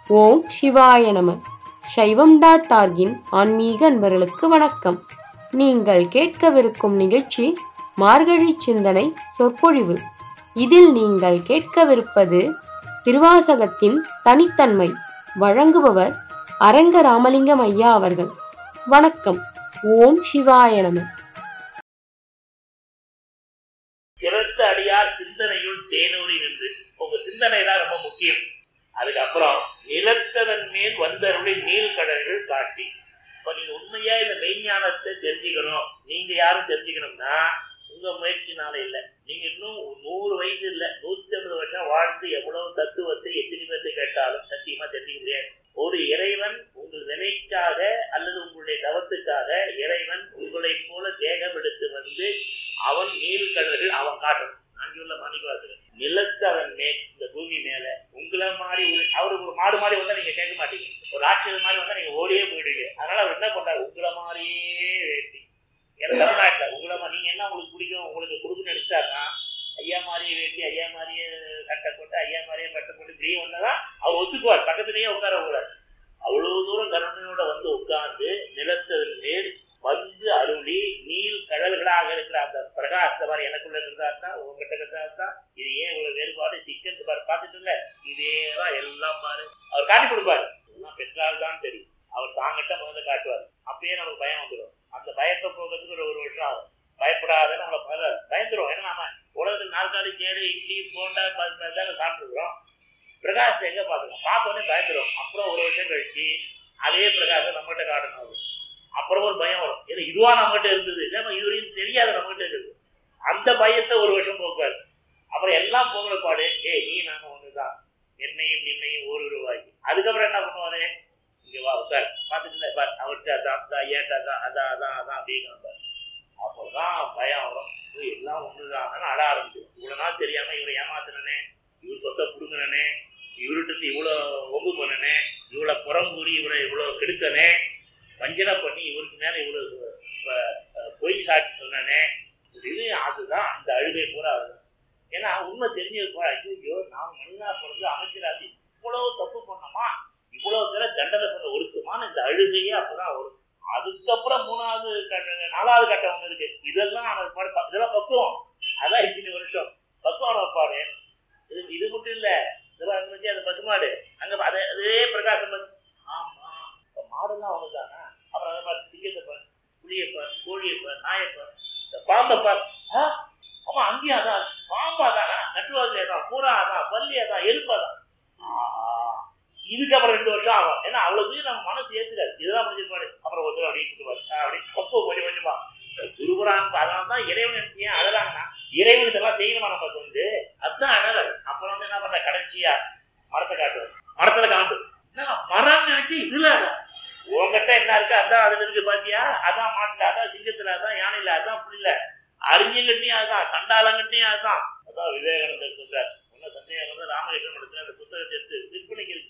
ஓம் சிவாய நம சைவம் டாட் ஆர்கின் ஆன்மீக அன்பர்களுக்கு வணக்கம் நீங்கள் கேட்கவிருக்கும் நிகழ்ச்சி மார்கழி சிந்தனை சொற்பொழிவு இதில் நீங்கள் கேட்கவிருப்பது திருவாசகத்தின் தனித்தன்மை வழங்குபவர் அரங்க ராமலிங்கம் ஐயா அவர்கள் வணக்கம் ஓம் சிவாய நம சிறந்த அடியார் சிந்தனையுள் தேனூரி நின்று உங்க சிந்தனை தான் ரொம்ப முக்கியம் அதுக்கப்புறம் நிலத்தவன் மேல் வந்தருளை நீள்கடல்கள் காட்டி இப்ப நீங்க உண்மையா இந்த மெய்ஞானத்தை தெரிஞ்சுக்கணும் நீங்க யாரும் தெரிஞ்சுக்கணும்னா உங்க முயற்சினால இல்ல நீங்க இன்னும் நூறு வயசு இல்ல நூத்தி ஐம்பது வருஷம் வாழ்ந்து எவ்வளவு தத்துவத்தை எத்தனை பேர்த்து கேட்டாலும் சத்தியமா தெரிஞ்சுக்க முடியாது ஒரு இறைவன் உங்கள் நிலைக்காக அல்லது உங்களுடைய தவத்துக்காக இறைவன் உங்களைப் போல தேகம் எடுத்து வந்து அவன் நீள்கடல்கள் அவன் காட்டணும் அங்குள்ள மாணிக்கவாசகர் நிலத்தவன் மேல் இந்த பூமி மேல உங்களை மாதிரி ஒரு- அவரு ஒரு மாடு மாதிரி வந்தா நீங்க கேட்க மாட்டீங்க ஒரு ராட்சத மாதிரி வந்தா நீங்க ஓடியே போயிடுவீங்க அதனால அவர் என்ன பண்றாரு உங்களை மாதிரியே வேட்டி ஏன்னா தமிழ்நாட்டுல உங்களை மா- நீங்க என்ன உங்களுக்கு பிடிக்கும் உங்களுக்கு கொடுக்குன்னு நினைச்சாருன்னா ஐயா மாதிரியே வேட்டி ஐயா மாதிரியே கட்டை போட்டு ஐயா மாதிரியே பட்டை போட்டு இப்படியே வந்தாதான் அவர் ஒத்துக்குவார் பக்கத்துலயே உட்கார கூடாது அவ்வளவு தூரம் கருணையோட வந்து உட்கார்ந்து நிலத்ததன் மேல் வந்து அருளி நீர் கடல்களாக இருக்கிற அந்த பிரகாசத்தை பாரு எனக்குள்ள இருக்கிறதா தான் உங்ககிட்ட இருக்கிறதா தான் இது ஏன் இவ்வளவு வேறுபாடு சிக்கன் பாரு பார்த்துட்டு இல்ல இதேதான் எல்லாம் பாரு அவர் காட்டி கொடுப்பாரு எல்லாம் பெற்றால் தான் தெரியும் அவர் தாங்கிட்ட முதல்ல காட்டுவார் அப்பயே நமக்கு பயம் வந்துடும் அந்த பயத்தை போகிறதுக்கு ஒரு ஒரு வருஷம் ஆகும் பயப்படாத நம்மளை பய- பயந்துரும் ஏன்னா நம்ம உலகத்தில் நாற்காலி சேரு இட்லி போண்டா தான் சாப்பிட்டுருக்கோம் பிரகாசத்தை எங்க பார்த்துக்கோம் பார்த்த உடனே பயந்துரும் அப்புறம் ஒரு வருஷம் கழிச்சு அதே பிரகாசம் நம்மகிட்ட காட்டணும் அது அப்புறம் ஒரு பயம் வரும் ஏன்னா இதுவா நம்மகிட்ட இருந்தது நம்ம இதுவரையும் தெரியாத நம்மகிட்ட இருக்குது அந்த பயத்தை ஒரு வருஷம் போக்குவார் அப்புறம் எல்லாம் போகிற பாடு ஏய் நீ நாம ஒண்ணுதான் என்னையும் நின்னையும் ஒரு ரூபாய்க்கு அதுக்கப்புறம் என்ன பண்ணுவாரு இங்க வா உட்கார் பார்த்துட்டு பார் அவர்கிட்ட அதான் அதான் ஏட்டா அதான் அதான் அதான் அதான் அப்படின்னு பார் அப்போதான் பயம் வரும் ஓ, எல்லாம் ஒண்ணுதான் அட ஆரம்பிச்சிடும் இவ்வளவு நாள் தெரியாம இவரை ஏமாத்தினனே இவர் சொத்தை புடுங்கினனே இவர்கிட்ட இருந்து இவ்வளவு ஒம்பு பண்ணனே இவ்வளவு புறம் கூறி இவரை இவ்வளவு கெடுக்கனே வஞ்சனை பண்ணி இவருக்கு மேல இவ்வளவு அஹ், அஹ், பொய் சாட்சி சொன்னனே இது அதுதான் அந்த அழுகை பூரா அதுதான் ஏன்னா உண்மை தெரிஞ்சிருப்பா ஐயோ நாம் மனிதனா பிறந்து அமைச்சராசி இவ்வளவு தப்பு பண்ணோமா இவ்வளவு பேரை தண்டனை பண்ண ஒருத்தமான இந்த அழுகையே அப்பதான் வரும் அதுக்கப்புறம் மூணாவது கட்ட நாலாவது கட்டம் ஒண்ணு இருக்கு இதெல்லாம் அவனுக்கு பாடு ப- இதெல்லாம் பக்குவம் அதான் இத்தனை வருஷம் பக்குவம் பாடு இது இது மட்டும் இல்ல இதெல்லாம் அங்க வச்சு அது பசுமாடு அங்க அதே அதே பிரகாசம் வந்து, ஆமா இப்ப மாடுலாம் அவனுதானா அப்புறம் அதே மாதிரி சிங்கத்தை பார் புளியப்பார் கோழியப்பார் நாயப்பார் இந்த பாம்பை பார் ஆ, ஆமா அங்கேயும் அதான் பாம்பா தானா நட்டுவாதி அதான் பூரா அதான் பல்லி அதான் எலுப்பாதான் இதுக்கப்புறம் ரெண்டு வருஷம் ஆகும் ஏன்னா அவ்வளவு நம்ம மனசு ஏத்துக்காது இதெல்லாம் முடிஞ்சிருப்பாரு அப்புறம் ஒரு தடவை அப்படியே கூட்டு பாரு அப்படி பக்குவம் கொஞ்சம் கொஞ்சமா குருபுரான் அதனால தான் இறைவன் ஏன் அழகாங்கன்னா இறைவன் இதெல்லாம் செய்யணுமா நமக்கு வந்து அதுதான் அழகு அப்புறம் வந்து என்ன பண்ற கடைசியா மரத்தை காட்டுவார் மரத்துல காட்டு என்ன மரம் நினைச்சு இதுல உங்ககிட்ட என்ன இருக்கு அதான் அதுல இருக்கு பாத்தியா அதான் மாட்டுல அதான் சிங்கத்துல அதான் யானையில அதான் புரியல அறிஞங்கிட்டையும் அதான் சண்டாளங்கிட்டையும் அதான் அதான் விவேகானந்தர் சொல்றார் ஒன்னும் சந்தேகம் வந்து ராமகிருஷ்ணன் எடுத்து அந்த புத்தகத்தை எடுத்து விற்பனைக்கு இருக்கு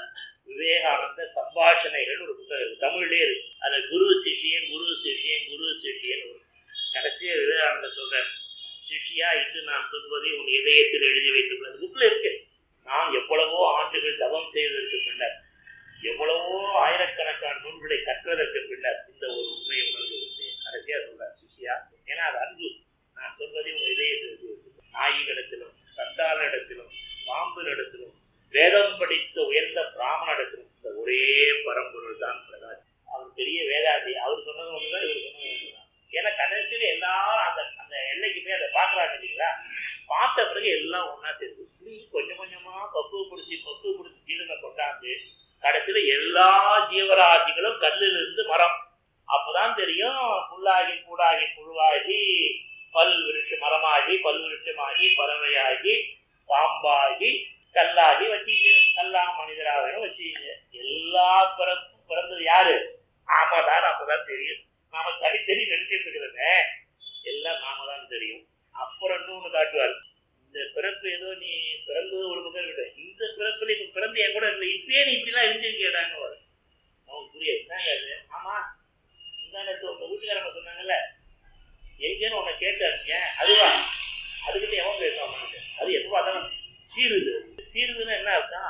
விவேகானந்த சம்பாஷணைகள் ஒரு புத்தகம் இருக்கு தமிழ்லயே இருக்கு அதுல குரு சிஷியன் குரு சிஷியன் குரு சிஷியன் ஒரு கடைசியா விவேகானந்தர் சொல்றார் சிஷியா இன்று நான் சொல்வதை உன் இதயத்தில் எழுதி வைத்துள்ள அந்த புக்ல இருக்கு நான் எவ்வளவோ ஆண்டுகள் தவம் செய்ததற்கு பின்னர் எவ்வளவோ ஆயிரக்கணக்கான நூல்களை கற்றதற்கு பின்னர் இந்த ஒரு உண்மையை உணர்ந்து வந்தேன் கடைசியா சொல்றார் சிஷியா ஏன்னா அது அன்பு நான் சொல்வதை உன் இதயத்தில் எழுதி வைத்துள்ள நாயினிடத்திலும் சண்டாளிடத்திலும் பாம்பினிடத்திலும் வேதம் படித்த உயர்ந்த பிராமணிடத்திலும் இந்த ஒரே பரம்பொருள் தான் பிரகாஷ் அவர் பெரிய வேதாந்தி அவர் சொன்னது ஒண்ணுதான் இவர் சொன்னது ஒண்ணுதான் ஏன்னா கடைசியில எல்லாரும் அந்த அந்த எல்லைக்கு போய் அதை பாக்குறாங்க இல்லைங்களா பார்த்த பிறகு எல்லாம் ஒண்ணா தெரியுது இப்படி கொஞ்சம் கொஞ்சமா பக்குவப்படுத்தி பக்குவப்படுத்தி ஜீவனை கொண்டாந்து கடைசியில எல்லா ஜீவராசிகளும் கல்லில் இருந்து மரம் அப்பதான் தெரியும் புல்லாகி கூடாகி புழுவாகி பல் விருட்ச மரமாகி பல் விருட்சமாகி பறவையாகி பாம்பாகி கல்லாகி வச்சீங்க கல்லா மனிதராக வச்சீங்க எல்லா பிறப்பும் பிறந்தது யாரு ஆமாதான் அப்பதான் தெரியும் நாம தனித்தனி நினைச்சிட்டு இருக்கிறத எல்லாம் நாம தான் தெரியும் அப்புறம் இன்னொன்னு காட்டுவார் இந்த பிறப்பு ஏதோ நீ பிறந்தது ஒரு பக்கம் இருக்கட்டும் இந்த பிறப்புல இப்ப பிறந்து என் கூட இருந்த இப்பயே நீ இப்படிலாம் இருந்துன்னு கேட்டாங்க அவரு. அவனுக்கு புரியாது என்னங்க அது ஆமா இந்த நேரத்து உங்க வீட்டுக்காரங்க சொன்னாங்கல்ல எங்கேன்னு உன்னை கேட்டாருங்க அதுவா அதுக்கிட்ட எவன் பேசுவான் மனுஷன் அது எப்ப பார்த்தாலும் சீருது சீருதுன்னா என்ன அர்த்தம்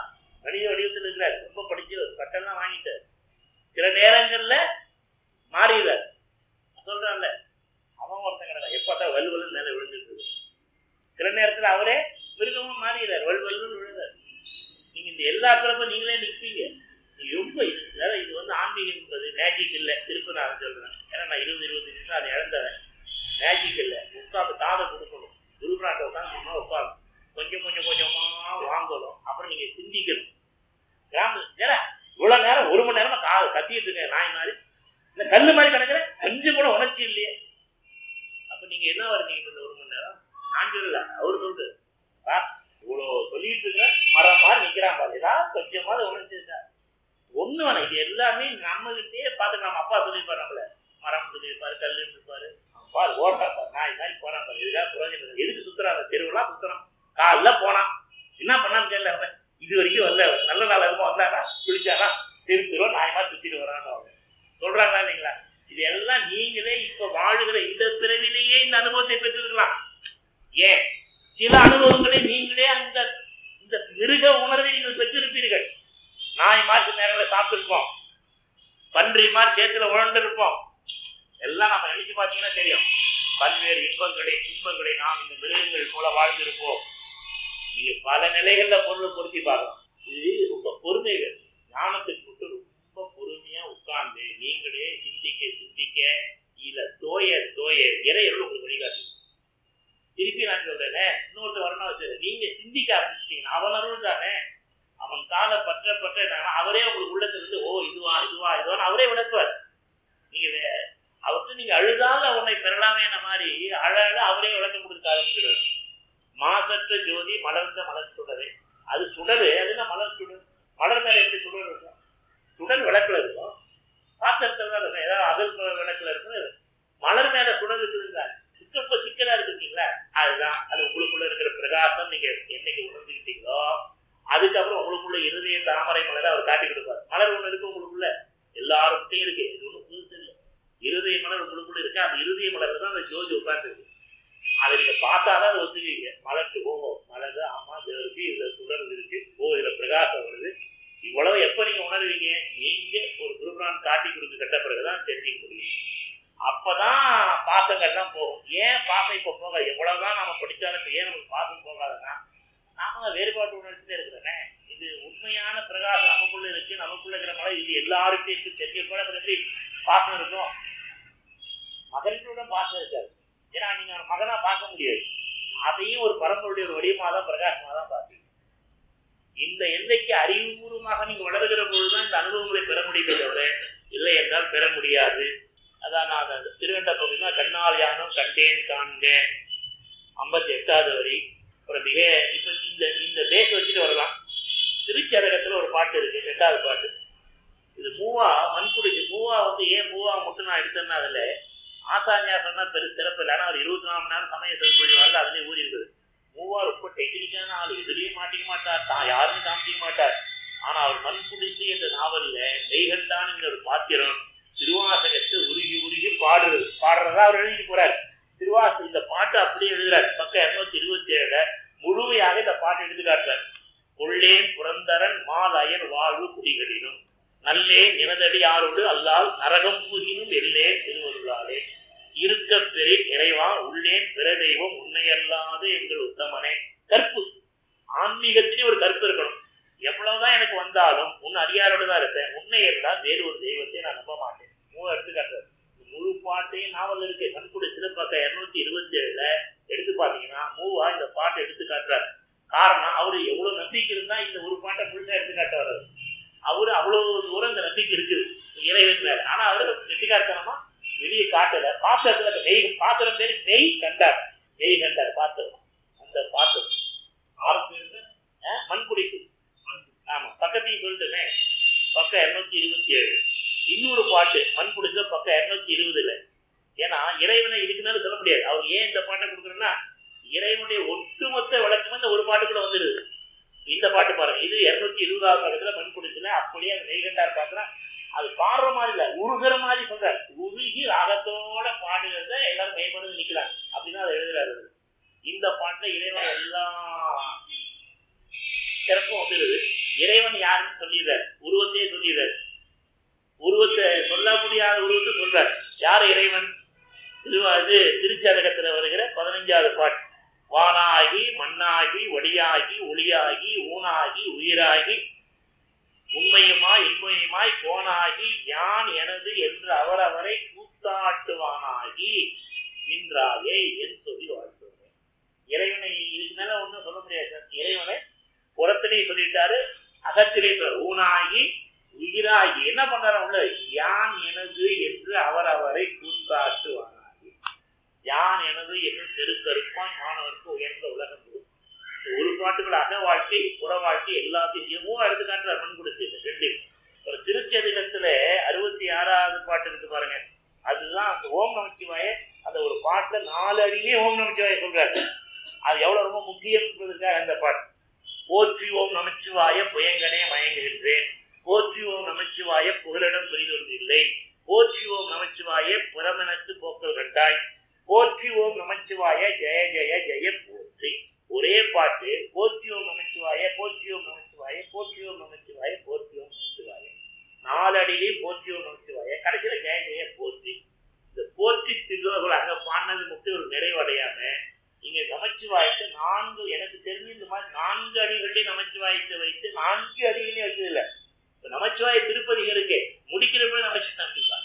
மனித வடிவத்தில் இருக்கிறார் ரொம்ப படிச்சவர் பட்டம்லாம் வாங்கிட்டார் சில நேரங்கள்ல மாறிடுறார் சொல்றான்ல அவன் ஒருத்தன் கிடக்கான் எப்பதான் வலுவலு மேல விழுந்துட்டு இருக்கு சில நேரத்துல அவரே மிருகமும் மாறிடுறார் வலுவலுன்னு விழுறாரு நீங்க இந்த எல்லா பிறப்பும் நீங்களே நிற்பீங்க நீங்க ரொம்ப இது வேற இது வந்து ஆன்மீகம் என்பது மேஜிக் இல்ல திருப்பி நான் சொல்றேன் ஏன்னா நான் இருபது இருபது நிமிஷம் அதை இழந்தவன் மேஜிக் இல்ல உட்காந்து காதை கொடுக்கணும் குருபிராண்ட உட்காந்து சும்மா உட்காந்து கொஞ்சம் கொஞ்சம் கொஞ்சமா வாங்கணும் அப்புறம் நீங்க சிந்திக்கணும் கிராம ஏன்னா இவ்வளவு நேரம் ஒரு மணி நேரமா கா கத்திட்டு இருக்கேன் நாய் மாதிரி இந்த கல்லு மாதிரி கிடக்குறேன் கொஞ்சம் கூட உணர்ச்சி இல்லையே அப்ப நீங்க என்ன வரீங்க இந்த ஒரு மணி நேரம் நான் சொல்லல அவரு சொல்றது வா, இவ்வளவு சொல்லிட்டு இருக்கிற மரம் மாதிரி நிக்கிறான் பாரு ஏதாவது கொஞ்சமாவது உணர்ச்சி இருக்கா ஒண்ணு வேணாம் இது எல்லாமே நம்ம கிட்டே பார்த்து நம்ம அப்பா சொல்லியிருப்பாரு நம்மள மரம் சொல்லியிருப்பாரு கல்லு இருப்பாரு பாரு ஓட்டா பாரு நாய் மாதிரி போனா பாரு இதுக்காக புரோஜனம் எதுக்கு சுத்துறாங்க தெருவெல்லாம் சுத்துறான் காலைல போனான் என்ன பண்ணான்னு தெரியல அவன். இது வரைக்கும் வரல அவன். நல்ல நாள் இருக்கும் வந்தாரா குளிச்சாரா திருப்பிடுவோம் நாயமா சுத்திட்டு வரான்னு அவங்க சொல்றாங்களா இல்லைங்களா இது எல்லாம் நீங்களே இப்ப வாழுகிற இந்த பிறவிலேயே இந்த அனுபவத்தை பெற்றிருக்கலாம் ஏன் சில அனுபவங்களை நீங்களே அந்த இந்த மிருக உணர்வை நீங்கள் பெற்றிருப்பீர்கள் நாய் மாதிரி நேரங்களில் சாப்பிட்டுருப்போம் பன்றி மாதிரி சேத்துல உழண்டிருப்போம் எல்லாம் நம்ம நினைச்சு பார்த்தீங்கன்னா தெரியும் பல்வேறு இன்பங்களை துன்பங்களை நாம் இந்த மிருகங்கள் போல வாழ்ந்திருப்போம் நீங்க பல நிலைகள்ல பொருளை பொருத்தி பார்க்கலாம் இது ரொம்ப பொறுமை வேணும் ஞானத்துக்கு மட்டும் ரொம்ப பொறுமையா உட்கார்ந்து நீங்களே சிந்திக்க சிந்திக்க இத தோய தோய இறையருள் உங்களுக்கு வழிகாட்டு திருப்பி நான் சொல்றேனே இன்னொருத்தர் வரணும் வச்சு நீங்க சிந்திக்க ஆரம்பிச்சிட்டீங்கன்னா அவன் அருள் தானே அவன் கால பற்ற பற்ற என்னன்னா, அவரே உங்களுக்கு உள்ளத்துல இருந்து ஓ இதுவா இதுவா இதுவான்னு அவரே விளக்குவார் நீங்க இத அவர்கிட்ட நீங்க அழுதால உன்னை பெறலாமே என்ன மாதிரி அழ அழ அவரே விளக்கம் கொடுக்க ஆரம்பிச்சிடுவார் மாசற்ற ஜோதி மலர்ந்த மலர் சுடரே அது சுடரு அது என்ன மலர் சுடர் மலர் மேல எப்படி சுடர் இருக்கும் சுடர் விளக்குல இருக்கும் பாத்திரத்துல தான் இருக்கும் ஏதாவது அகல் விளக்குல இருக்கும் மலர் மேல சுடர் இருக்குதுங்க சிக்கப்ப சிக்கலா இருக்குங்களா அதுதான் அது உங்களுக்குள்ள இருக்கிற பிரகாசம் நீங்க என்னைக்கு உணர்ந்துக்கிட்டீங்களோ அதுக்கப்புறம் உங்களுக்குள்ள இருதய தாமரை மலரை அவர் காட்டி கொடுப்பார் மலர் ஒண்ணு இருக்கு உங்களுக்குள்ள எல்லாருக்கிட்டையும் இருக்கு இது ஒண்ணும் புதுசு இல்லை இருதய மலர் உங்களுக்குள்ள இருக்கு அந்த இருதய மலர்ல தான் அந்த ஜோதி உட்கார்ந்து இருக்கு அதை நீங்க பார்த்தாதான் அதை ஒத்துக்குவீங்க மலர்க்கு ஓஹோ மலர் ஆமா இது இருக்கு இதுல சுடர் இருக்கு ஓ இதுல பிரகாசம் வருது இவ்வளவு எப்ப நீங்க உணர்வீங்க நீங்க ஒரு குருபிரான் காட்டி கொடுத்து கட்ட பிறகுதான் தெரிஞ்சுக்க முடியும் அப்பதான் பாசங்கள்லாம் போகும் ஏன் பாசம் இப்ப போகாது எவ்வளவுதான் நம்ம படிச்சாலும் இப்ப ஏன் நமக்கு பாசம் போகாதுன்னா நாம வேறுபாட்டு உணர்ச்சியில இருக்கிறேனே இது உண்மையான பிரகாசம் நமக்குள்ள இருக்கு நமக்குள்ள இருக்கிற மழை இது எல்லாருக்கும் இருக்கு தெரிஞ்ச கூட அப்புறம் எப்படி பாசம் இருக்கும் மகனுக்கு பாசம் இருக்காது ஏன்னா நீங்க ஒரு மகனா பார்க்க முடியாது அதையும் ஒரு பரம்பரையுடைய ஒரு வடிவமா தான் பிரகாசமா தான் பார்ப்பீங்க இந்த எல்லைக்கு அறிவுபூர்வமாக நீங்க வளருகிற பொழுதுதான் இந்த அனுபவங்களை பெற முடியுமே தவிர இல்லை என்றால் பெற முடியாது அதான் நான் அந்த திருவண்ட பகுதினா கண்ணால் யானம் கண்டேன் காண்க ஐம்பத்தி எட்டாவது வரி அப்புறம் மிக இப்ப இந்த இந்த பேச வச்சுட்டு வரலாம் திருச்சரகத்துல ஒரு பாட்டு இருக்கு ரெண்டாவது பாட்டு இது மூவா மண்குடிச்சு மூவா வந்து ஏன் மூவா மட்டும் நான் எடுத்தேன்னா அதுல ஆசானியா சொன்னா பெரு சிறப்பு இல்லை ஆனா அவர் இருபத்தி நாலு மணி நேரம் சமய சொற்பொழிவாள் அதுலயே ஊறி இருக்குது மூவா ரொம்ப டெக்னிக்கான ஆள் எதுலயும் மாட்டிக்க மாட்டார் தான் யாருமே காமிக்க மாட்டார் ஆனா அவர் மண்குடிசை என்ற நாவல்ல மெய்கண்டான் என்ற ஒரு பாத்திரம் திருவாசகத்தை உருகி உருகி பாடுறது பாடுறதா அவர் எழுதிட்டு போறார் திருவாச இந்த பாட்டு அப்படியே எழுதுறாரு பக்கம் இருநூத்தி இருபத்தி ஏழுல முழுமையாக இந்த பாட்டு எடுத்து காட்டுறார் கொள்ளேன் புரந்தரன் மாலயன் வாழ்வு குடிகளினும் நல்லேன் எனதடி யாரோடு அல்லால் நரகம் புகினும் எல்லேன் திருவருளாலே இருக்க பெரிய இறைவா உள்ளேன் பிற தெய்வம் உண்மையல்லாது எங்கள் உத்தமனே கற்பு ஆன்மீகத்திலே ஒரு கற்பு இருக்கணும் எவ்வளவுதான் எனக்கு வந்தாலும் உன் அடியாரோடு தான் இருப்பேன் உன்னை எல்லாம் வேறு ஒரு தெய்வத்தை நான் நம்ப மாட்டேன் மூணு எடுத்துக்காட்டு முழு பாட்டையும் நாவல் இருக்கு கண்குடி சிறப்பாக்க இருநூத்தி இருபத்தி ஏழுல எடுத்து பாத்தீங்கன்னா மூவா இந்த பாட்டை எடுத்து காட்டுறாரு காரணம் அவரு எவ்வளவு நம்பிக்கை இருந்தா இந்த ஒரு பாட்டை முழுசா எடுத்து காட்ட வர்றாரு அவரு அவ்வளவு தூரம் இந்த நம்பிக்கை இருக்குது இறைவன் மேல ஆனா அவரு நெட்டிக்காரத்தனமா வெளியே காட்டல பாத்திரத்துல அந்த நெய் பாத்திரம் பேரு நெய் கண்டார் நெய் கண்டார் பாத்திரம் அந்த பாத்திரம் ஆறு பேரு அஹ், மண்குடிக்கு ஆமா பக்கத்தையும் சொல்லிட்டுமே பக்கம் இருநூத்தி இருபத்தி ஏழு இன்னொரு பாட்டு மண் குடிச்ச பக்கம் இருநூத்தி இருபதுல ஏன்னா இறைவனை இதுக்குனாலும் சொல்ல முடியாது அவர் ஏன் இந்த பாட்டை கொடுக்குறேன்னா இறைவனுடைய ஒட்டுமொத்த விளக்கம் இந்த ஒரு பாட்டுக்குள்ள வந்துருது இந்த பாட்டு பாருங்க இது இருநூத்தி இருபதாவது பக்கத்துல மண் குடிச்சுல அப்படியே அந்த நெய்கண்டார் பாக்குறா அது பாடுற மாதிரி இல்ல உருகிற மாதிரி சொல்றாரு உருகி ராகத்தோட பாடுறத எல்லாரும் மேம்படுது நிக்கிறாங்க அப்படின்னா அதை எழுதுறாரு அவரு. இந்த பாட்டுல இறைவன் எல்லாம் சிறப்பும் வந்துடுது இறைவன் யாருன்னு சொல்லிடுறார் உருவத்தையே சொல்லிடுறார் உருவத்தை சொல்ல முடியாத உருவத்தை சொல்றார் யார் இறைவன் திருவா இது திருச்சதகத்துல வருகிற பதினஞ்சாவது பாட்டு வானாகி மண்ணாகி வடியாகி ஒளியாகி ஊனாகி உயிராகி உண்மையுமாய் இன்மையுமாய் கோனாகி யான் எனது என்று அவரவரை கூத்தாட்டுவானாகி நின்றாயே என் சொல்லி வாழ்த்துவேன் இறைவனை இதுக்கு மேல ஒண்ணும் சொல்ல முடியாது சார். இறைவனை புறத்திலையும் சொல்லிட்டாரு அகத்திலையும் சொல்றாரு. ஊனாகி உயிராகி என்ன பண்றாரு உள்ள யான் எனது என்று அவரவரை கூத்தாட்டுவானாகி யான் எனது என்று தெருக்கருப்பான் மாணவருக்கு உயர்ந்த உலகம் இது. இந்த ஒரு பாட்டுகள் அக வாழ்க்கை புற வாழ்க்கை எல்லாத்தையும் எவ்வளோ எடுத்துக்காட்டு மண் கொடுத்து ரெண்டு ஒரு திருச்சதிகத்துல அறுபத்தி ஆறாவது பாட்டு இருக்கு பாருங்க அதுதான் அந்த ஓம் நமச்சிவாய அந்த ஒரு பாட்டுல நாலு அடியிலே ஓம் நமச்சிவாய சொல்றாரு அது எவ்வளவு ரொம்ப முக்கியம் என்பதற்காக அந்த பாட்டு போற்றி ஓம் நமச்சிவாய புயங்கனே மயங்குகின்றேன் போற்றி ஓம் நமச்சிவாய புகலிடம் புரிதொன்றில்லை போற்றி ஓம் நமச்சிவாய புறமெனக்கு போக்கல் கண்டாய் போற்றி ஓம் நமச்சிவாய ஜெய ஜெய ஜெய போற்றி ஒரே பாட்டு போற்றி ஓம் நமச்சிவாய போற்றி ஓம் நமச்சிவாய போற்றி ஓம் நமச்சிவாய போற்றி ஓம் நமச்சிவாய நாலடியிலே போற்றி ஓம் நமச்சிவாய கடைசியில ஜெய ஜெய போற்றி இந்த போற்றி திருவர்கள் அங்க பாடினது மட்டும் ஒரு நிறைவடையாம இங்க நமச்சிவாயத்தை நான்கு எனக்கு தெரிஞ்சு இந்த மாதிரி நான்கு அடிகளிலே நமச்சிவாயத்தை வைத்து நான்கு அடிகளே வச்சது இல்ல இப்ப நமச்சிவாய திருப்பதிகள் இருக்கு முடிக்கிறப்ப நமச்சிவாய்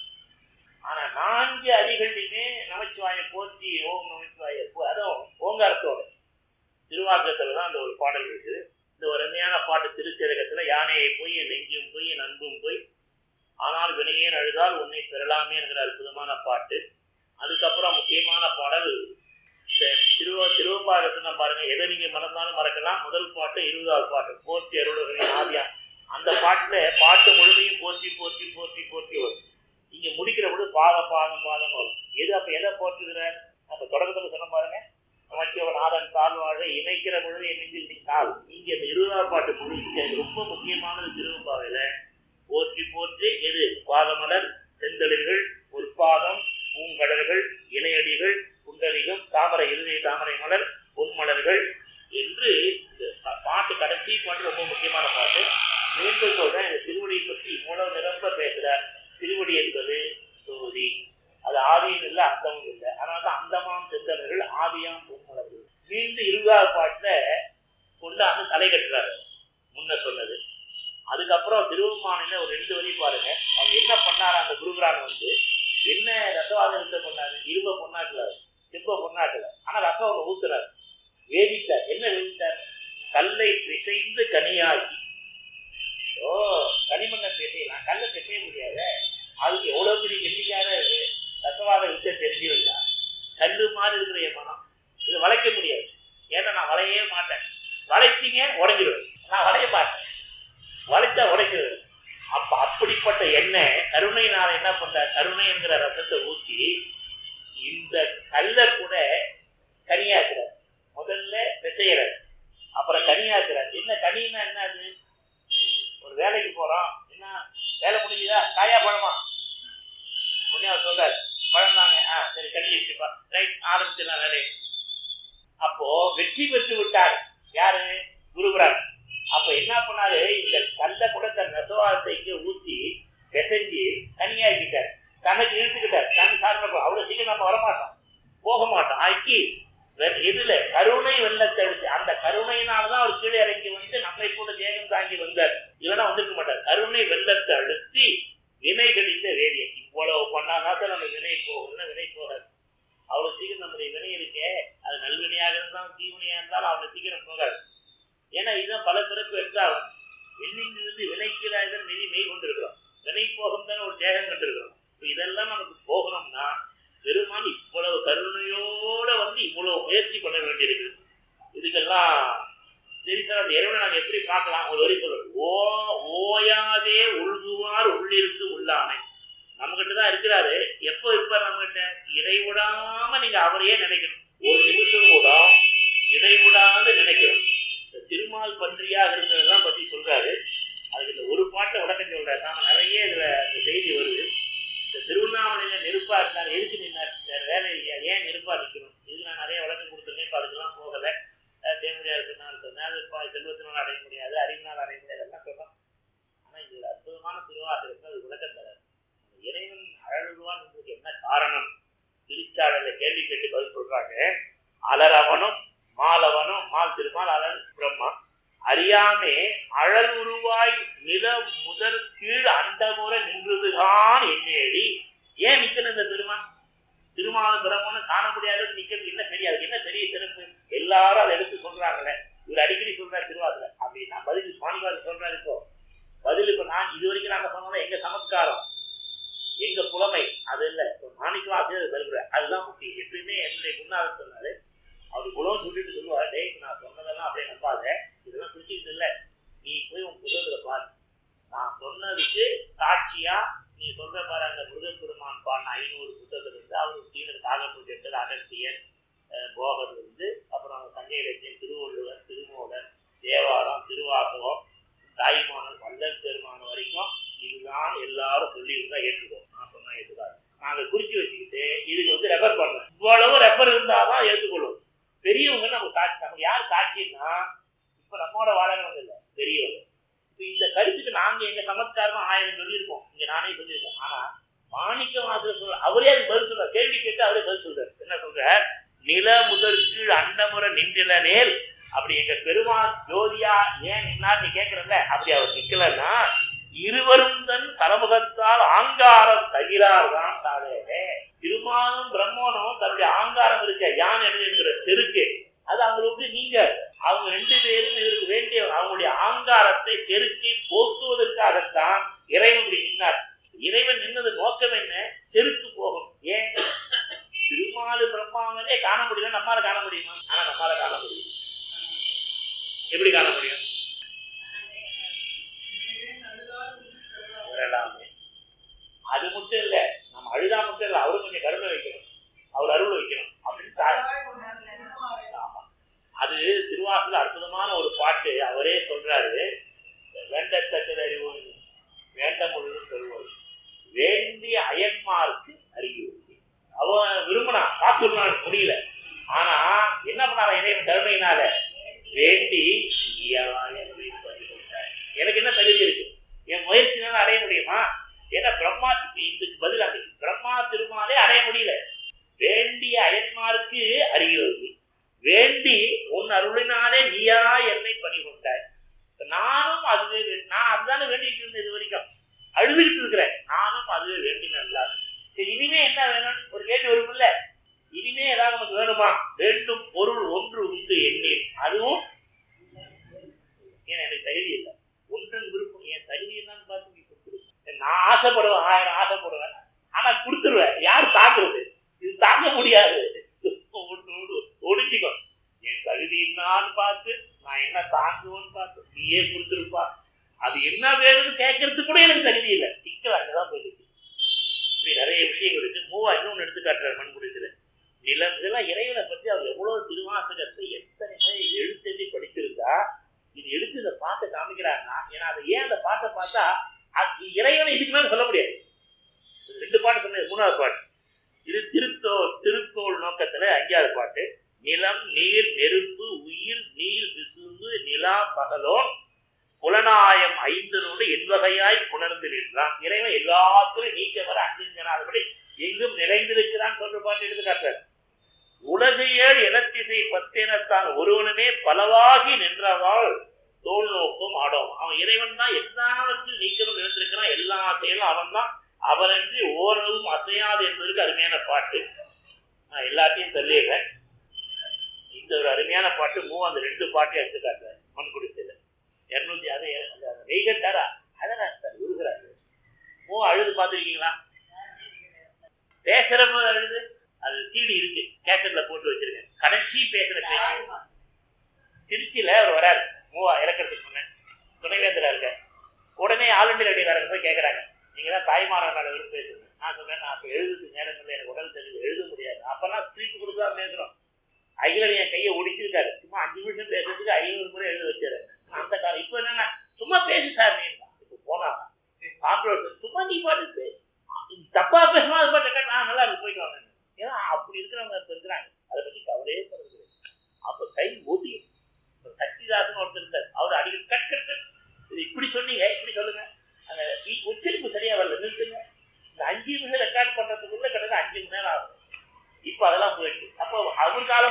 ஆனா நான்கு அடிகளிலுமே நமச்சிவாய போற்றி ஓம் நமச்சிவாய போ- அதுவும் ஓங்காரத்தோட திருவாக்கத்துல தான் அந்த ஒரு பாடல் இருக்குது இந்த ஒரு அருமையான பாட்டு திருச்செருகத்துல யானையை போய் என் நெஞ்சும் போய் என் அன்பும் போய் ஆனால் வினையேன் அழுதால் உன்னை பெறலாமே என்கிற அற்புதமான பாட்டு அதுக்கப்புறம் முக்கியமான பாடல் இந்த திருவ திருவம்பாகத்துல பாருங்க எதை நீங்க மறந்தாலும் மறக்கலாம் முதல் பாட்டு இருபதாவது பாட்டு போற்றி அருளுகளின் ஆதியா அந்த பாட்டுல பாட்டு முழுமையும் போற்றி போற்றி போற்றி போற்றி வரும் இங்க முடிக்கிற பொழுது பாதம் பாதம் பாதம் வரும் எது அப்ப எதை போற்றுகிறார் அப்ப தொடக்கத்துல சொன்ன பாருங்க நமச்சிவன் நாதன் தாழ்வாழ இணைக்கிற பொழுது என் நெஞ்சில் நீ தாள் நீங்க இந்த இருபதாவது பாட்டு முடிக்க ரொம்ப முக்கியமானது திருவம்பாவையில போற்றி போற்றி எது பாதமலர் செந்தளிர்கள் பொற்பாதம் பூங்கடல்கள் இணையடிகள் குண்டலிகம் தாமரை இறுதி தாமரை மலர் பொன்மலர்கள் என்று இந்த பா- பாட்டு கடைசி பாட்டு ரொம்ப முக்கியமான பாட்டு மீண்டும் சொல்றேன் இந்த திருவடியை பற்றி இவ்வளவு நிரம்ப பேசுறார் திருவடி என்பது சோதி அது ஆதியும் இல்லை அந்தமும் இல்லை அதனால தான் அந்தமாம் செந்தனர்கள் ஆதியாம் பொன்மலர்கள் மீண்டும் இருபதாவது பாட்டுல கொண்டாந்து தலை கட்டுறாரு முன்ன சொன்னது அதுக்கப்புறம் திருவம்மானில ஒரு ரெண்டு வரி பாருங்க அவங்க என்ன பண்ணாரு அந்த குருகுரான் வந்து என்ன ரசவாதத்தை பண்ணாரு இரும்ப பொண்ணாக்கல செம்ப பொண்ணாக்கல ஆனா ரசம் ஒண்ணு ஊத்துறாரு வேதித்தார் என்ன வேதித்தார் கல்லை பிசைந்து கனியாக்கி ஓ களிமண்ணை பிசையலாம் கல்லை பிசைய முடியாது அதுக்கு எவ்வளவு பெரிய கெட்டிக்கார ரசவாத வித்தை தெரிஞ்சிருந்தா கல்லு மாதிரி இருக்கிற என் மனம் இது வளைக்க முடியாது ஏன்னா நான் வளையவே மாட்டேன் வளைச்சிங்க உடைஞ்சிருவேன் நான் வளைய மாட்டேன் வளைச்சா உடைக்கிறது அப்ப அப்படிப்பட்ட எண்ணெய் கருணையினால என்ன பண்றார் கருணை என்கிற ரசத்தை ஊற்றி இந்த கல்லை கூட கனியாக்குறார் முதல்ல விசைகிறார் அப்புறம் கனியாக்குறார் என்ன கனின்னா என்ன அது ஒரு வேலைக்கு போறோம் என்ன வேலை முடிஞ்சுதா காயா பழமா உடனே அவர் சொல்றாரு பழம் தாங்க ஆ சரி கனி வச்சுப்பா ரைட் ஆரம்பிச்சிடலாம் வேலையை அப்போ வெற்றி பெற்று விட்டார் யாரு குருபுரான் அப்ப என்ன பண்ணாரு இந்த கல்ல கூட தன் நெசவாதத்தை இங்க ஊத்தி பிசைஞ்சு தனியாக்கிட்டார் தனக்கு இழுத்துக்கிட்டார் தன் சார்ந்த அவ்வளவு சீக்கிரம் நம்ம வரமாட்டோம் போக மாட்டோம் ஆக்கி வெ- எதுல கருணை வெள்ளத்தை அடிச்சு அந்த கருணையினாலதான் அவர் கீழே இறங்கி வந்து நம்மை கூட தேகம் தாங்கி வந்தார் இல்லைன்னா வந்திருக்க மாட்டார் கருணை வெள்ளத்தை அழுத்தி வினை கடிந்த வேதியம் இவ்வளவு பண்ணாதான் தான் நம்ம வினை போகணும்னா வினை போகாது அவ்வளவு சீக்கிரம் நம்முடைய வினை இருக்கே அது நல்வினையாக இருந்தாலும் தீவினையா இருந்தாலும் அவ்வளவு சீக்கிரம் போகாது ஏன்னா இதுதான் பல பிறப்பு எடுத்தாகும் விண்ணிலிருந்து வினைக்கிறார்கள் நெறி மெய் கொண்டிருக்கிறோம் வினை போகும் தானே ஒரு தேகம் கொண்டிருக்கிறோம் இப்ப இதெல்லாம் நமக்கு போகணும்னா பெருமான் இவ்வளவு கருணையோட வந்து இவ்வளவு முயற்சி பண்ண வேண்டியிருக்கு இதுக்கெல்லாம் சரி சார் அந்த இறைவனை நாங்க எப்படி பார்க்கலாம் ஒரு வரி சொல்றோம் ஓ ஓயாதே உள்குவார் உள்ளிருக்கு உள்ளாமை நம்ம கிட்ட தான் இருக்கிறாரு எப்போ இருப்பார் நம்ம கிட்ட இடைவிடாம நீங்க அவரையே நினைக்கணும் ஒரு நிமிஷம் கூட இடைவிடாது நினைக்கணும் இந்த திருமால் பன்றியாக இருந்ததெல்லாம் பத்தி சொல்றாரு அதுக்கு இந்த ஒரு பாட்டை விளக்கம் சொல்றாரு நாம நிறைய இதுல இந்த செய்தி வருது இந்த திருவண்ணாமலையில நெருப்பா இருந்தார் எதுக்கு நின்னார் வேற வேலை இல்லையா ஏன் நெருப்பா நிற்கணும் இதுக்கு நான் நிறைய விளக்கம் கொடுத்துருக்கேன் இப்ப அதுக்கெல்லாம் போகல அஹ் தேவதையார் சொன்னார் சொன்னால் ப- செல்வத்தினால் அடைய முடியாது அறிவினால் அடைய முடியாது எல்லாம் சொன்னோம் ஆனா இது அற்புதமான திருவாசகத்தில் அது விளக்கம் தராது இறைவன் அழகுவான் என்பதுக்கு என்ன காரணம் திருச்சாளர்ல கேள்வி கேட்டு பதில் சொல்றாங்க அலரவனும் மாலவனும் மால் திருமால் அலர் பிரம்மா அறியாமே அழல் உருவாய் நில முதற் கீழ் அண்டமுறை நின்றதுதான் என்னேடி ஏன் நிக்கணும் இந்த பெருமான் திருமாலும் பிரம்மனும் காண முடியாது நிக்கிறது என்ன தெரியாது என்ன பெரிய சிறப்பு எல்லாரும் அதை எடுத்து சொல்றாங்களே இவர் அடிக்கடி சொல்றாரு திருவாதிரை அப்படின்னா பதில் சுவாமிவாதி சொல்றாரு இப்போ பதில் இப்ப நான் இது வரைக்கும் நாங்க சொன்னோம் எங்க சமஸ்காரம் எங்க புலமை அது இல்ல இப்ப மாணிக்கம் ஆசிரியர் வருகிறார் அதுதான் முக்கியம் எப்பயுமே என்னுடைய குருநாதர் சொன்னாரு அவர் குலம் சொல்லிட்டு சொல்லுவார் டேய் நான் சொன்னதெல்லாம் அப்படியே நம்பாத இதெல்லாம் பிடிச்சிக்கிட்டு இல்ல நீ போய் உன் புத்தகத்துல பாரு நான் சொன்னதுக்கு சாட்சியா நீ சொல்ற பாரு அந்த முருகப்பெருமான் பாடின ஐநூறு புத்தகத்துல இருந்து அவர் சீனர் காகப்பூஜெட்டர் அகத்தியர் அஹ், போகர் இருந்து அப்புறம் தங்கை இலக்கியம் திருவள்ளுவர் திருமூலர் தேவாரம் திருவாசகம் தாய்மானன் வல்லல் பெருமான் வரைக்கும் இதுதான் எல்லாரும் சொல்லி இருந்தா ஏற்றுக்கோம் நான் சொன்னா ஏற்றுக்காது நாங்க குறிச்சு வச்சுக்கிட்டு இதுக்கு வந்து ரெஃபர் பண்ணோம் இவ்வளவு ரெஃபர் இருந்தாதான் ஏற்றுக்கொள்ளும் பெரியவங்க நம்ம சாட்சி நமக்கு யார் சாட்சின்னா இப்ப நம்மோட வாழறவங்க இல்ல பெரியவங்க இப்ப இந்த கருத்துக்கு நாங்க எங்க சமஸ்காரமா ஆயிரம் சொல்லியிருக்கோம் இங்க நானே சொல்லியிருக்கேன் ஆனா மாணிக்க வாசகர் சொல்ற அவரே அதுக்கு பதில் சொல்றார் கேள்வி கேட்டு அவரே பதில் சொல்றாரு என்ன சொல்ற நில முதற் கீழ் அண்டமுறை நின்றில நேர் அப்படி எங்க பெருமாள் ஜோதியா ஏன் நின்னார் நீ கேக்குறல்ல அப்படி அவர் நிக்கலன்னா இருவரும் தன் தலைமுகத்தால் ஆங்காரம் தகிரார் தான் சாதே திருமாலும் பிரம்மனும் தன்னுடைய ஆங்காரம் இருக்க யான் என்கிற தெருக்கு அது அவங்களுக்கு நீங்க அவங்க ரெண்டு பேரும் இதற்கு வேண்டிய அவங்களுடைய ஆங்காரத்தை பெருக்கி போக்குவதற்காகத்தான் இறைவன் இப்படி நின்னார் இறைவன் நின்னது நோக்கம் என்ன செருக்கு போகும் ஏன் திருமாலு பிரம்மாவனே காண முடியல நம்மால காண முடியுமா ஆனா நம்மால காண முடியும் எப்படி காண முடியும் வரலாமே அது மட்டும் இல்ல நம்ம அழுதா மட்டும் இல்ல அவரும் கொஞ்சம் கருணை வைக்கணும் அவர் அருள் வைக்கணும் அப்படின்னு தா- ஆமா. அது திருவாசல அற்புதமான ஒரு பாட்டு அவரே சொல்றாரு வேண்டத்தக்கது அறிவு வேண்ட முழுதும் சொல்வது வேண்டிய அயன்மாருக்கு அறிவு அவன் விரும்பினான் காத்துருனான் முடியல ஆனா என்ன பண்ணாரா இறைவன் கருணையினால வேண்டி இயலாய நிலை பண்ணி கொடுத்தார். எனக்கு என்ன தகுதி இருக்கு என் முயற்சினால அடைய முடியுமா ஏன்னா பிரம்மா இதுக்கு பதில் அப்படி பிரம்மா திருமாலே அடைய முடியல வேண்டிய அயன்மாருக்கு அறிகிறது வேண்டி உன் அருளினாலே நீயா என்னை பணி கொண்டாய் நானும் அதுவே வே- நான் அதுதானே வேண்டிட்டு இருந்தேன் இது வரைக்கும் அழுதுகிட்டு இருக்கிறேன் நானும் அதுவே வேண்டினல்ல சரி இனிமே என்ன வேணும் ஒரு கேள்வி வரும்ல இனிமே ஏதாவது நமக்கு வேணுமா வேண்டும் பொருள் ஒன்று உண்டு எண்ணேன் அதுவும் ஏன் எனக்கு தகுதி இல்லை ஒன்றன் விருப்பம் என் தகுதி என்னன்னு பார்த்து நீ கொடுத்துரு நான் ஆசைப்படுவேன் ஆயிரம் ஆசைப்படுவேன் ஆனா கொடுத்துருவேன் யார் தாக்குறது இது தாங்க முடியாது ஒன்று ஒன்று ஒழிச்சிக்கோ என் தகுதி என்னான்னு பார்த்து நான் என்ன தாங்குவேன்னு பார்த்து நீயே கொடுத்துருப்பா அது என்ன வேணும்னு கேட்கறதுக்கு கூட எனக்கு தகுதி இல்லை சிக்கல் அங்கதான் போயிடுச்சு இப்படி நிறைய விஷயங்கள் இருக்கு மூவா இன்னொன்னு எடுத்து காட்டுறாரு மண்புடித்துல நிலம் இதெல்லாம் இறைவனை பற்றி அவர் எவ்வளவு திருவாசகத்தை எத்தனை முறை எழுத்தெழுதி படிச்சிருந்தா இது எடுத்து இந்த பாட்டை காமிக்கிறாருன்னா ஏன்னா அதை ஏன் அந்த பாட்டை பார்த்தா அது இறைவனை இதுக்கு மேல சொல்ல முடியாது இது ரெண்டு பாட்டு சொன்னது மூணாவது பாட்டு இது திருத்தோல் திருத்தோல் நோக்கத்துல அஞ்சாவது பாட்டு நிலம் நீர் நெருப்பு உயிர் நீர் விசும்பு நிலா பகலோன் புலனாயம் ஐந்தனோடு எண்வகையாய் புணர்ந்து நின்றான் இறைவன் எல்லாத்திலும் நீக்க வர அஞ்சிருக்கிறார்படி எங்கும் நிறைந்திருக்கிறான் சொல்ற பாட்டு எடுத்து காட்டுறார் உலகையேழ் இனத்திசை பத்தினத்தான் ஒருவனுமே பலவாகி நின்றவாள் தோல் நோக்கும் ஆடும் அவன் இறைவன் தான் எல்லாவற்றையும் நீக்கணும் இருந்திருக்கிறான் எல்லா செயலும் அவன் தான் அவனன்றி ஓரளவும் அசையாது என்பதற்கு அருமையான பாட்டு நான் எல்லாத்தையும் சொல்லிடுறேன் இந்த ஒரு அருமையான பாட்டு மூவ் அந்த ரெண்டு பாட்டையும் எடுத்து காட்டுறேன் மண் குடிச்சது இருநூத்தி அது வெய்கட்டாரா அதான் சார் விழுகிறாரு மூ அழுது பார்த்துருக்கீங்களா பேசுறப்ப அழுது அது சீடி இருக்கு கேசட்ல போட்டு வச்சிருக்கேன் கடைசி பேசுற பேச்சு திருச்சியில அவர் வராரு மூவா இறக்கிறதுக்கு முன்ன துணைவேந்தரா இருக்க உடனே ஆல் இண்டியா ரேடியோக்காரங்க போய் கேட்கறாங்க நீங்க தான் தாய்மாரன் மேல விரும்ப பேசுங்க நான் சொன்னேன் நான் அப்ப எழுதுறதுக்கு நேரம் இல்லை எனக்கு உடல் தெரியுது எழுத முடியாது அப்பெல்லாம் ஸ்பீச் கொடுத்து தான் பேசுறோம் அகிலன் என் கையை ஒடிச்சிருக்காரு சும்மா அஞ்சு நிமிஷம் பேசுறதுக்கு ஐநூறு முறை எழுத வச்சாரு அந்த காலம் இப்ப என்னன்னா சும்மா பேசு சார் நீ இப்ப போனா காம்ப்ரமைஸ் சும்மா நீ பாட்டு பேசு தப்பா பேசுமா அது பாட்டு கேட்டா, நான் நல்லா இருக்கு போயிட்டு வாங்க ஏன்னா அப்படி இருக்கிறவங்க இப்ப இருக்கிறாங்க அதை பத்தி கவலையே படுறது அப்ப கை ஒட்டி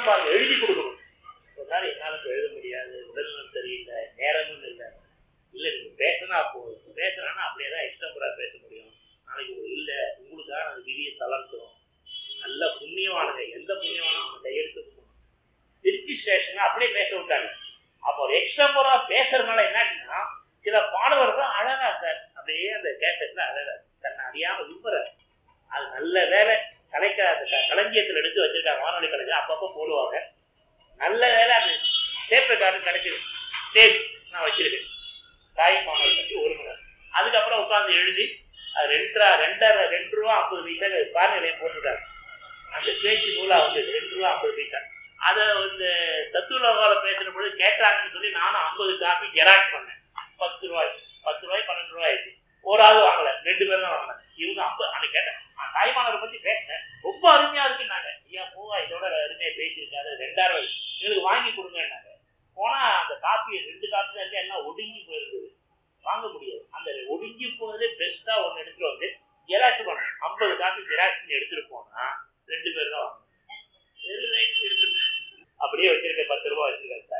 எல்லாம் பாருங்க எழுதி கொடுக்கணும் ஒரு நாள் என்னால இப்ப எழுத முடியாது உடல்நலம் சரியில்லை நேரமும் இல்லை இல்ல நீங்க பேசினா போதும் பேசுனா அப்படியே தான் எக்ஸ்டம்பரா பேச முடியும் நாளைக்கு ஒரு இல்ல உங்களுக்காக அந்த விதியை தளர்த்துறோம் நல்ல புண்ணியவானுங்க எந்த புண்ணியவானும் அவங்க கையெழுத்து போகணும் திருச்சி ஸ்டேஷன் அப்படியே பேச விட்டாங்க அப்போ ஒரு எக்ஸ்டம்பரா பேசுறதுனால என்னாச்சுன்னா சில பாடவர்கள் அழகா சார் அப்படியே அந்த கேசட்ல அழகா தன்னை அறியாம விரும்புறாரு அது நல்ல வேலை கலைக்க அந்த க- களஞ்சியத்துல எடுத்து வச்சிருக்காங்க வானொலி கலைஞர் அப்பப்போ போடுவாங்க நல்ல வேலை அந்த டேப் ரெக்கார்டு கிடைச்சிருக்கு டேப் நான் வச்சிருக்கேன் தாய் மாணவர் பற்றி ஒரு மணி நேரம் அதுக்கப்புறம் உட்கார்ந்து எழுதி அது ரெண்டரை ரெண்டரை ரெண்டு ரூபா ஐம்பது பைசா பாருங்க போட்டிருக்காங்க அந்த பேச்சு நூலா வந்து ரெண்டு ரூபா ஐம்பது பைசா அதை வந்து தத்துவலோகால பேசுற பொழுது கேட்டாங்கன்னு சொல்லி நானும் ஐம்பது காப்பி ஜெராக்ஸ் பண்ணேன் பத்து ரூபாய் பத்து ரூபாய் பன்னெண்டு ரூபாய் ஆயிடுச்சு ஒரு ஆள் வாங்கல ரெண்டு பேரும் தான் வாங்கினேன் இவங்க ஐம்பது அன்னைக்கு கேட்டேன் நான் தாய்மானவரை பத்தி பேசினேன் ரொம்ப அருமையா இருக்குன்னாங்க ஐயா பூவா இதோட அருமையா பேசியிருக்காரு ரெண்டாயிரம் ரூபாய் எங்களுக்கு வாங்கி கொடுங்கன்னாங்க போனா அந்த காப்பி ரெண்டு காப்பி தான் இருக்கு எல்லாம் ஒடுங்கி போயிருந்தது வாங்க முடியாது அந்த ஒடுங்கி போனதே பெஸ்டா ஒன்னு எடுத்துட்டு வந்து ஜெராக்ஸ் பண்ணேன் ஐம்பது காப்பி ஜெராக்ஸ் எடுத்துட்டு போனா ரெண்டு பேர் தான் வாங்கணும் சரி, right, இருக்குது. அப்படியே வச்சிருக்க பத்து ரூபாய் வச்சிருக்காரு